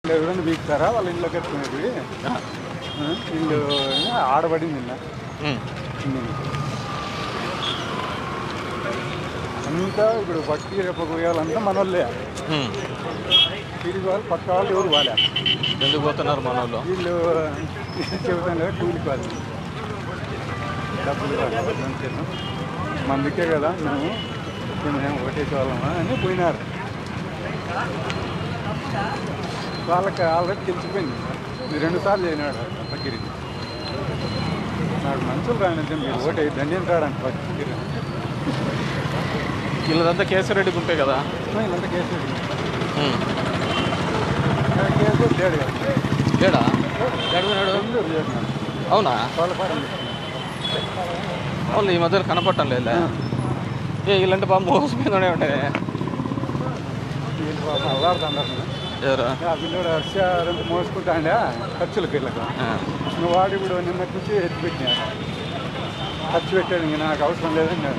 ఎవరైనా బీకుతారా వాళ్ళ ఇంట్లో కట్టుకునేది ఇల్లు ఆడబడింది నిన్న ఉమ్. నిన్న. అంతా ఇప్పుడు బట్టి రేపు పోయాలంతా మన వాళ్ళే ఉమ్. తిరిగి వాళ్ళు పక్క వాళ్ళు ఎవరు వాళ్ళే ఎందుకు పోతున్నారు మన వాళ్ళు వీళ్ళు చెబుతాను కదా కూలికి వాళ్ళు డబ్బులు కావాలి అంతేనా మందుకే కదా మేము మేము ఒకటేసి వాళ్ళమా అని పోయినారు వాళ్ళకి ఆల్రెడీ తెలిసిపోయింది మీరు రెండు సార్లు చేయనాడు పక్కిరికి నాకు మనుషులు రానిద్దాం మీరు ఓటే దండ్యం రాడంట పక్కిరి వీళ్ళదంతా కేసిరెడ్డి గుంపే కదా ఇదంతా కేసు ఉమ్. కేసు లేడు కదా లేడా గడిపోయినాడు బెంగళూరు చేసినాడు అవునా వాళ్ళ పాడం వాళ్ళు ఈ మధ్యలో కనపడటం లేదా ఏ వీళ్ళంటే బాగా మోసపోయిందనే ఉంటాయి వీళ్ళు పాపం అల్లాడుతున్నారు ఎవరు ఆ పిల్లడు హర్షారంత మోసుకుంటాండే ఖర్చులకు వీళ్ళకు ఆ. నువ్వు వాడు ఇప్పుడు నిన్నటి నుంచి ఎత్తి పెట్టినా ఖర్చు పెట్టాడు ఇంక నాకు అవసరం లేదన్నాడు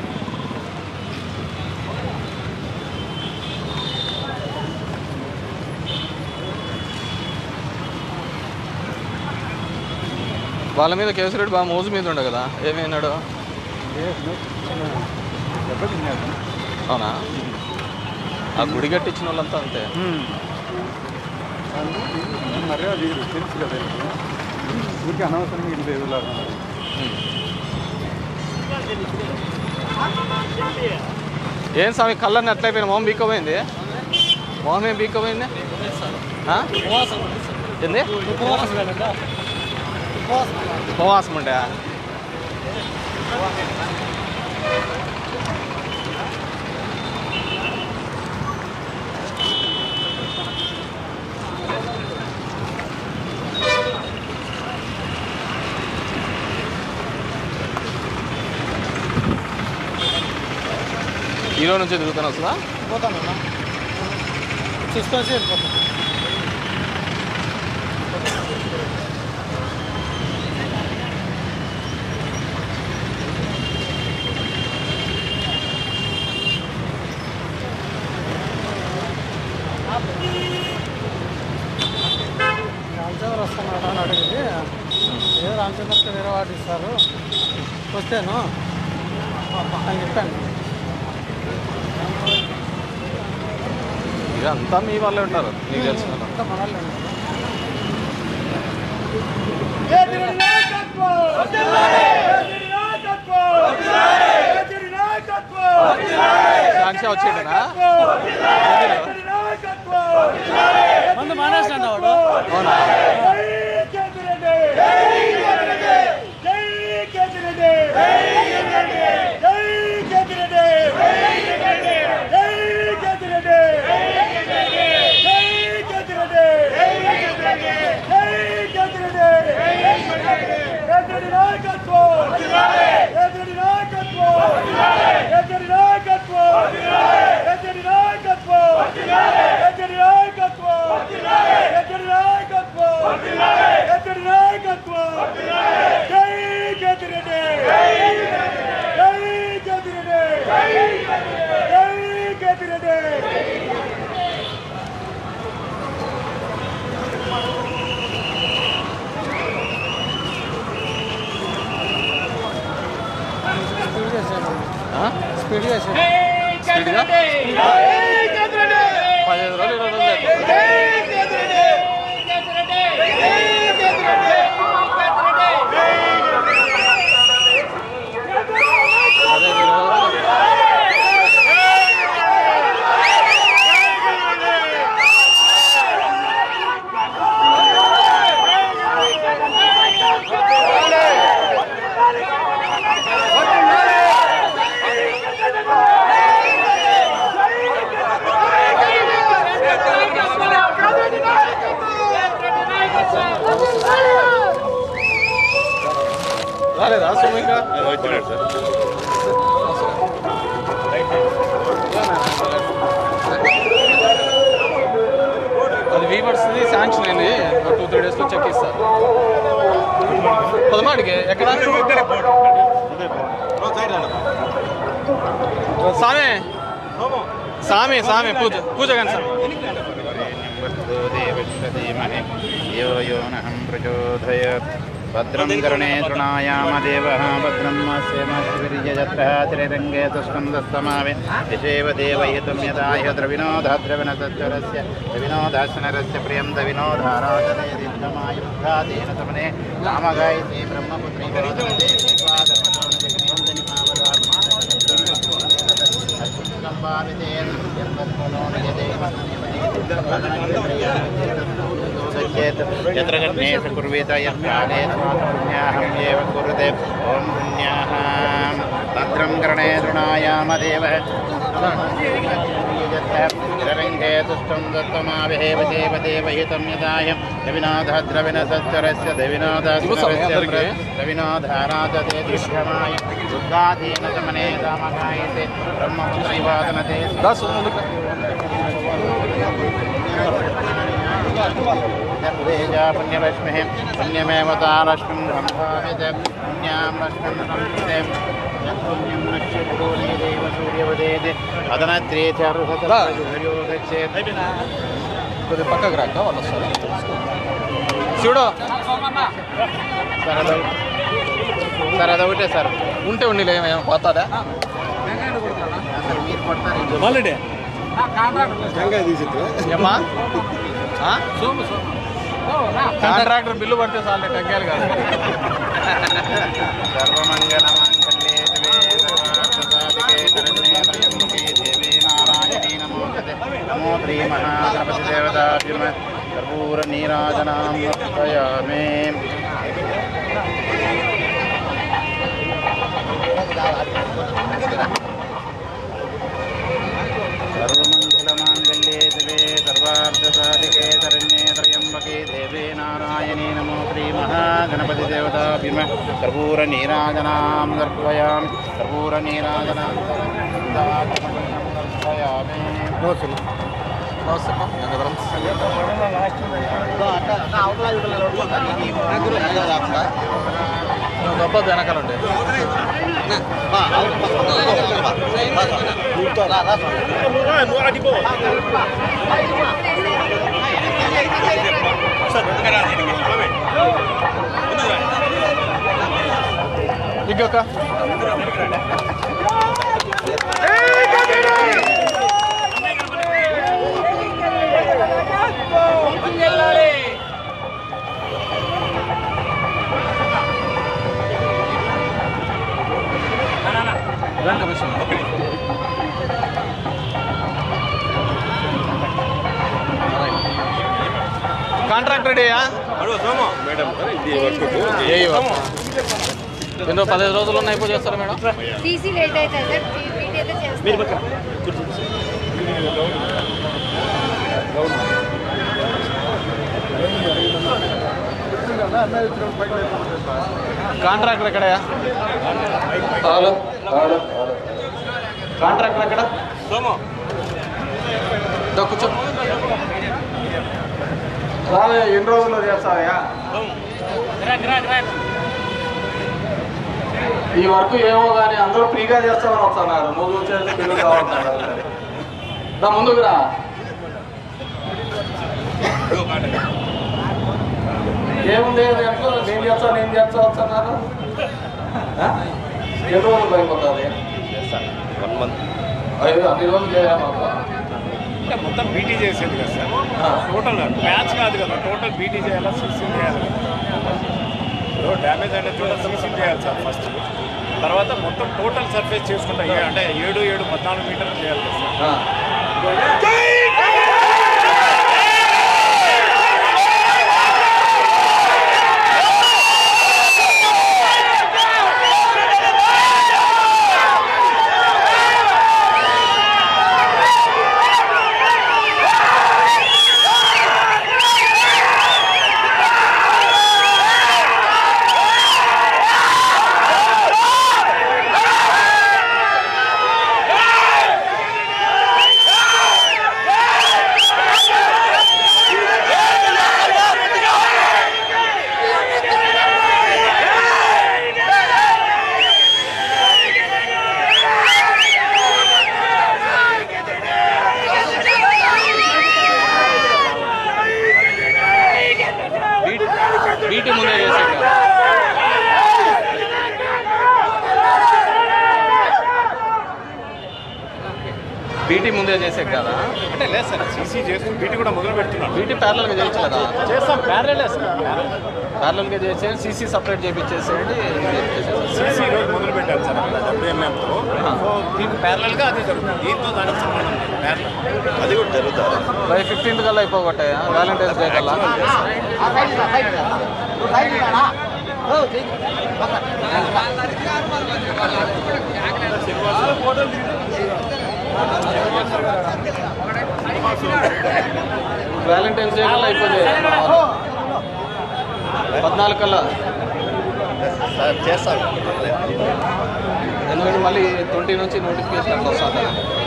వాళ్ళ మీద కేసిరెడ్డి బాగా మోజు మీద ఉండే కదా ఏమైనాడు లేదు, దెబ్బతిన్నాడు అవునా ఆ గుడి కట్టించిన వాళ్ళంతా అంతే మరి అది తెలుసు కదా వీళ్ళకి. ఊరికి అనవసరంగా ఇది ఎదులారు ఉమ్. ఏం స్వామి కళ్ళని ఎట్లయిపోయినా మొహం బీక్కపోయింది మొహం ఏం బీక్కపోయింది ఆ? ఏంది ఉపవాసం ఉండే ఈరోజు నుంచి తిరుగుతాను అసలు పోతానన్నా చూసుకొని వెళ్ళిపోతాను రామచంద్ర వస్తున్నాడు అని అడిగింది ఏదో రామచంద్రకి వేరే వాటి ఇస్తారు వస్తేను అని చెప్పాను ఇక అంతా మీ వాళ్ళే ఉంటారు మీకు తెలిసిన వాళ్ళు. అంతా మనల్ని ఉన్నారు. సాక్షి వచ్చేటనా మందు మానేసిన వాడు అవునా స్పీడ్ చేశాను ఆ? స్పీడ్ చేశాను స్పీడ్గా పదిహేను రోజులు ఇరవై రోజులు అవుతుంది. అదే ఇరవై రోజులు రాలేదా సుమిక అది వీవర్స్ది శాంక్షన్ అయింది ఒక టూ త్రీ డేస్లో చెక్ ఇస్తారు పదమాడికి ఎక్కడ సామే సామి సామి పూజ పూజ కానీ సార్ धीमहि यो यो नहं प्रचोदयात् भद्रं कर्णे तृणायामदेवः भद्रं सेमशिविर्यजत्रः त्रिरङ्गे तस्कन्दस्तमावे यशेव देवहितं यदाह्य द्रविनोधाद्रविणसच्चरस्य द्रविनोदासनरस्य प्रियं दविनोधाराजने दीर्घमायुद्धादेन समने रामगायिते ब्रह्मपुत्री यत्र गण्येषु कुर्वीत यत्काले पुण्याहम् एव कुरुते ॐ पुण्याः भद्रं कर्णे तृणायामदेवः रविङ्गे तुष्टं दत्तमाविहेव देव देवहितं यदाय रविनाथद्रविणसच्चरस्य रविनाथस्य रविनाथाराधते दृश्यमाय दुर्गाधीनशमने दामगायते ब्रह्मपुत्रैवादनते దాసు ముందుకు निर्वेजा पुण्यलक्ष्मीः पुण्यमेव तालक्ष्मीं सम्भावित पुण्यां लक्ष्मीं संस्कृते यत्पुण्यं नक्षत्रोणे देव सूर्यवदेति अदनत्रे च अर्हतयो गच्छेत् కొద్దిగా పక్కకు రాక వాళ్ళు వస్తారు చూడు సార్ అదొ సార్ అదొకటే సార్ ఉంటే ఉండిలే ఏమేమి పోతాదా సార్ మీరు కొడతారు మళ్ళీ ఏమ్మా ఆ? కాంట్రాక్టర్ బిల్లు పడితే చాలే తగ్గాలి కాదు సర్వమంగళమాంగళ్యే శివే సర్వార్థసాధికే శరణ్యే త్రయంబకే దేవీ నారాయణీ నమోస్తుతే నమో శ్రీ మహాగణపతి దేవతాభ్యుమ కర్పూర నీరాజనాం సమర్పయామి సర్వమంగళమాంగళ్యే శివే సర్వార్థసాధికే శరణ్యే త్రయంబకే దేవే నారాయణీ నమో శ్రీ మహాగణపతి దేవతాభ్యుమ కర్పూర నీరాజనాం దర్శయామి కర్పూర నీరాజనాం దర్శయామి నమస్తే గంగాధరం నువ్వు తప్పదు వెనకాల ఉంటే ఇంకొక రండి కమిషన్ కాంట్రాక్ట్ రెడీయా ఎన్నో పదిహేను రోజులు ఉన్నాయి అయిపో చేస్తారా మేడం టీసీ లేట్ అవుతుంది సార్ టీటీ అయితే చేస్తాం కాంట్రాక్టర్ ఎక్కడయా హలో హలో కాంట్రాక్టర్ ఎక్కడ దా కూర్చో రాలే ఎన్ని రోజుల్లో చేస్తావయ్యా ఈ వర్క్ ఏమో కానీ అందరూ ఫ్రీగా చేస్తామని వస్తున్నారు నువ్వు చూసేది బిల్లు కావాలంటున్నారు దా ముందుకు రా ఏముంది ఎంతో నేను చేస్తా నేను చేస్తా వస్తున్నారు ఆ? ఎన్ని రోజులు అయిపోతుంది వన్ మంత్ అయ్యో అన్ని రోజులు చేయాలి అంటే మొత్తం బీటీ చేసేది కదా సార్ ఆ. టోటల్ మ్యాచ్ కాదు కదా టోటల్ బీటీ చేయాలా సీసీ చేయాలి ఇప్పుడు డ్యామేజ్ అయిన చోట సీసీ చేయాలి సార్ ఫస్ట్ తర్వాత మొత్తం టోటల్ సర్ఫేస్ చేసుకుంటా ఏ- అంటే ఏడు ఏడు పద్నాలుగు మీటర్లు చేయాలి కదా సార్ ఆ. Hey! బీటీ ముందే చేసే కదా అంటే లేదు సార్ సీసీ చేస్తూ బీటీ కూడా మొదలు పెడుతున్నాం బీటీ ప్యారలల్గా చేయొచ్చు కదా చేస్తాం ప్యారలే సార్ ప్యారలల్గా చేసే సీసీ సపరేట్ చేయించేసేయండి సీసీ రోజు మొదలు పెట్టారు సార్ డబ్ల్యూఎంఎంతో సో దీనికి ప్యారలల్గా అది జరుగుతుంది దీంతో దానికి సంబంధం లేదు ప్యారలల్ అది కూడా జరుగుతుంది బై ఫిఫ్టీన్త్ కల్లా అయిపోగొట్టాయా వ్యాలంటైన్స్ డే కల్లా వ్యాలంటైన్స్ డే కల్లా అయిపోతాయి పద్నాలుగు కల్లా చేస్తాం ఎందుకంటే మళ్ళీ ట్వంటీ నుంచి నోటిఫికేషన్ అట్లా వస్తుంది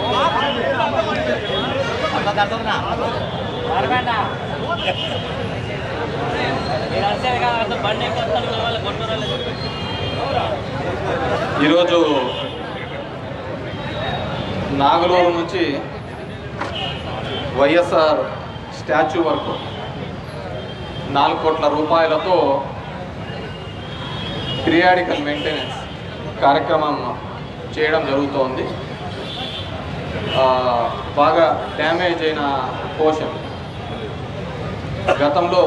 ఈరోజు నాగలూరు నుంచి వైఎస్ఆర్ స్టాచ్యూ వరకు నాలుగు కోట్ల రూపాయలతో పిరియాడికల్ మెయింటెనెన్స్ కార్యక్రమం చేయడం జరుగుతోంది ఆ, బాగా డ్యామేజ్ అయిన పోషన్ గతంలో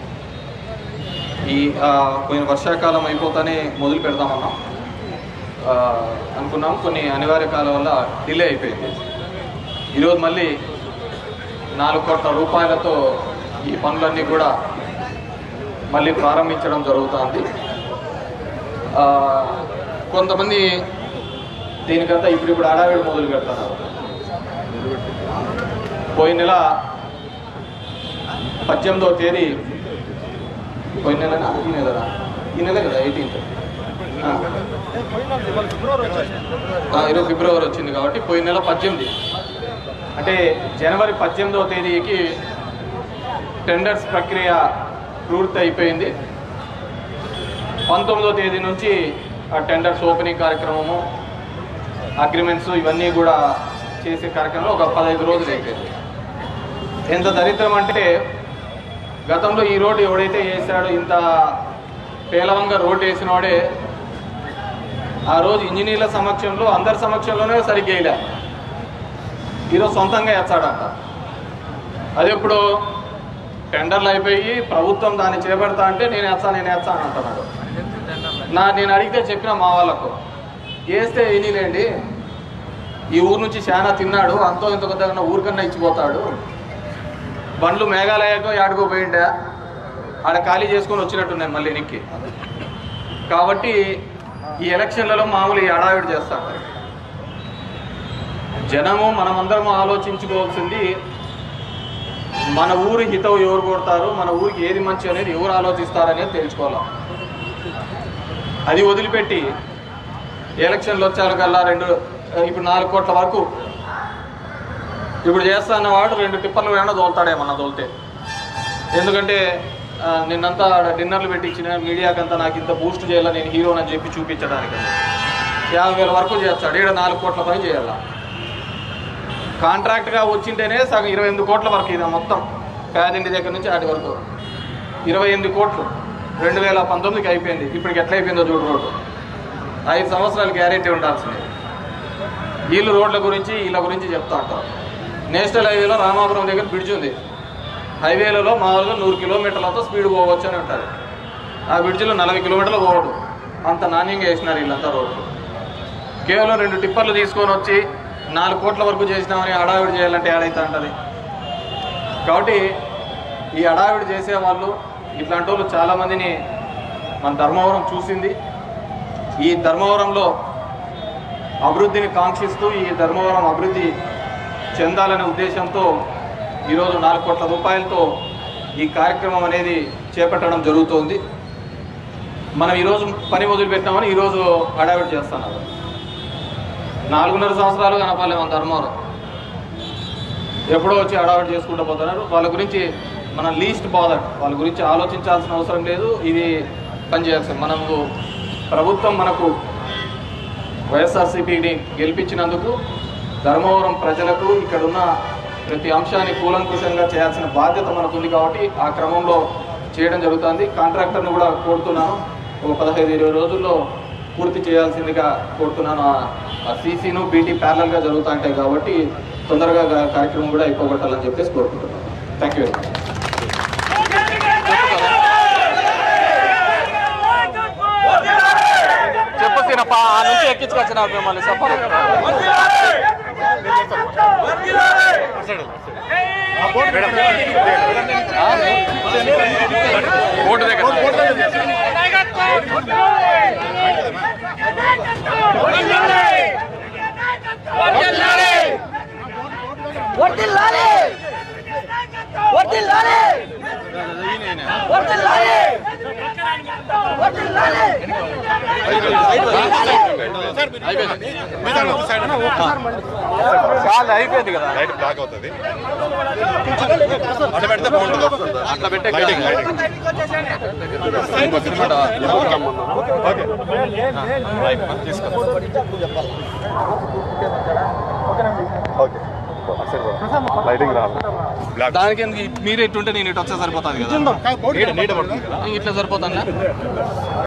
ఈ ఆ, పోయిన వర్షాకాలం అయిపోతానే మొదలు పెడదామన్నాం ఆ, అనుకున్నాం కొన్ని అనివార్య కాలం వల్ల డిలే అయిపోయింది ఈరోజు మళ్ళీ నాలుగు కోట్ల రూపాయలతో ఈ పనులన్నీ కూడా మళ్ళీ ప్రారంభించడం జరుగుతుంది ఆ, కొంతమంది దీనికంతా ఇప్పుడు ఇప్పుడు హడావిడి మొదలు పెడుతున్నారు పోయిన నెల పద్దెనిమిదవ తేదీ పోయిన నెలనా ఈ నెలనా ఈ నెల కదా ఎయిటీన్త్ ఈరోజు ఫిబ్రవరి వచ్చింది కాబట్టి పోయిన నెల పద్దెనిమిది అంటే జనవరి పద్దెనిమిదవ తేదీకి టెండర్స్ ప్రక్రియ పూర్తి అయిపోయింది పంతొమ్మిదో తేదీ నుంచి ఆ టెండర్స్ ఓపెనింగ్ కార్యక్రమము అగ్రిమెంట్స్ ఇవన్నీ కూడా చేసే కార్యక్రమంలో ఒక పదహైదు రోజులు అయిపోయింది ఎంత దరిద్రం అంటే గతంలో ఈ రోడ్డు ఎవడైతే వేసాడో ఇంత పేలవంగా రోడ్డు వేసినవాడే ఆ రోజు ఇంజనీర్ల సమక్షంలో అందరి సమక్షంలోనే సరిగ్గా వేయలే ఈరోజు సొంతంగా వేస్తాడంట అది ఇప్పుడు టెండర్లు అయిపోయి ప్రభుత్వం దాన్ని చేపడతా అంటే నేను వేస్తా నేను వేస్తా అని అంటున్నాడు నా నేను అడిగితే చెప్పిన మా వాళ్ళకు వేస్తే వినిలేండి ఈ ఊరు నుంచి చాలా తిన్నాడు అంతో ఇంత కొద్దిగా ఊరికన్నా ఇచ్చిపోతాడు బండ్లు మేఘాలయకో యాడుకో పోయిండే ఆడ ఖాళీ చేసుకొని వచ్చినట్టున్నాయి మళ్ళీ ఎనికి కాబట్టి ఈ ఎలక్షన్లలో మామూలు ఈ హడావిడి చేస్తాడు జనము మనమందరం ఆలోచించుకోవాల్సింది మన ఊరి హితవు ఎవరు కొడతారు మన ఊరికి ఏది మంచి అనేది ఎవరు ఆలోచిస్తారనేది తెలుసుకోవాలి అది వదిలిపెట్టి ఎలక్షన్లు వచ్చారు కల్లా రెండు ఇప్పుడు నాలుగు కోట్ల వరకు ఇప్పుడు చేస్తాన్న వాడు రెండు టిప్పర్లు వేయడం తోలుతాడేమన్నా తోలితే ఎందుకంటే ఆ, నిన్నంతా ఆడ డిన్నర్లు పెట్టించిన మీడియాకంతా నాకు ఇంత బూస్ట్ చేయాలా నేను హీరోని అని చెప్పి చూపించడానికి యాభై వేల వరకు చేస్తాడు ఈడ నాలుగు కోట్ల పని చేయాలా కాంట్రాక్ట్గా వచ్చింటేనే సగం ఇరవై ఎనిమిది కోట్ల వరకు ఇది మొత్తం పేదింటి దగ్గర నుంచి ఆటి వరకు ఇరవై ఎనిమిది కోట్లు రెండు వేల పంతొమ్మిదికి అయిపోయింది ఇప్పటికి ఎట్లా అయిపోయిందో చూడు రోడ్డు ఐదు సంవత్సరాలు గ్యారెంటీ ఉండాల్సింది వీళ్ళు రోడ్ల గురించి వీళ్ళ గురించి చెప్తా ఉంటారు నేషనల్ హైవేలో రామాపురం దగ్గర బ్రిడ్జ్ ఉంది హైవేలలో మామూలుగా నూరు కిలోమీటర్లతో స్పీడ్ పోవచ్చు అని ఉంటుంది ఆ బ్రిడ్జ్లో నలభై కిలోమీటర్లు పోవడు అంత నాణ్యంగా వేసినారు వీళ్ళంతా రోడ్లు కేవలం రెండు టిప్పర్లు తీసుకొని వచ్చి నాలుగు కోట్ల వరకు చేసినామని హడావిడి చేయాలంటే ఏడైతే అంటది కాబట్టి ఈ హడావిడి చేసే వాళ్ళు ఇట్లాంటి వాళ్ళు చాలామందిని మన ధర్మవరం చూసింది ఈ ధర్మవరంలో అభివృద్ధిని కాంక్షిస్తూ ఈ ధర్మవరం అభివృద్ధి చెందాలనే ఉద్దేశంతో ఈరోజు నాలుగు కోట్ల రూపాయలతో ఈ కార్యక్రమం అనేది చేపట్టడం జరుగుతోంది మనం ఈరోజు పని మొదలుపెట్టామని ఈరోజు హడావిడి చేస్తున్నారు నాలుగున్నర సంవత్సరాలు కనపాలి మన ధర్మవరం ఎప్పుడో వచ్చి హడావిడి చేసుకుంటూ పోతున్నారు వాళ్ళ గురించి మనం లీస్ట్ బాదర్ వాళ్ళ గురించి ఆలోచించాల్సిన అవసరం లేదు ఇది పనిచేయాల్సింది మనము ప్రభుత్వం మనకు వైఎస్ఆర్సీపీని గెలిపించినందుకు ధర్మవరం ప్రజలకు ఇక్కడున్న ప్రతి అంశాన్ని కూలంకుషంగా చేయాల్సిన బాధ్యత మనకుంది కాబట్టి ఆ క్రమంలో చేయడం జరుగుతుంది కాంట్రాక్టర్ని కూడా కోరుతున్నాను ఒక పదహైదు ఇరవై రోజుల్లో పూర్తి చేయాల్సిందిగా కోరుతున్నాను ఆ- ఆ సీసీను బీటీ ప్యారలల్గా జరుగుతూ ఉంటాయి కాబట్టి తొందరగా గా- కార్యక్రమం కూడా అయిపోగొట్టాలని చెప్పేసి కోరుకుంటున్నాను థ్యాంక్ యూ వెరీ మచ్ చెప్పు సీనప్ప ఆ నుంచి ఎక్కించుకొచ్చిన మిమ్మల్ని చెప్పాలి కోర్టు దగ్గర చాలు అయిపోయింది కదా లైట్ బ్లాక్ అవుతుంది అట్లా పెట్టే దానికి ఎందుకు మీరు ఎట్టుంటే నేను ఇటు వచ్చే సరిపోతుంది కదా నీడ నీడ పడుతుంది కదా ఇట్లా సరిపోతుందా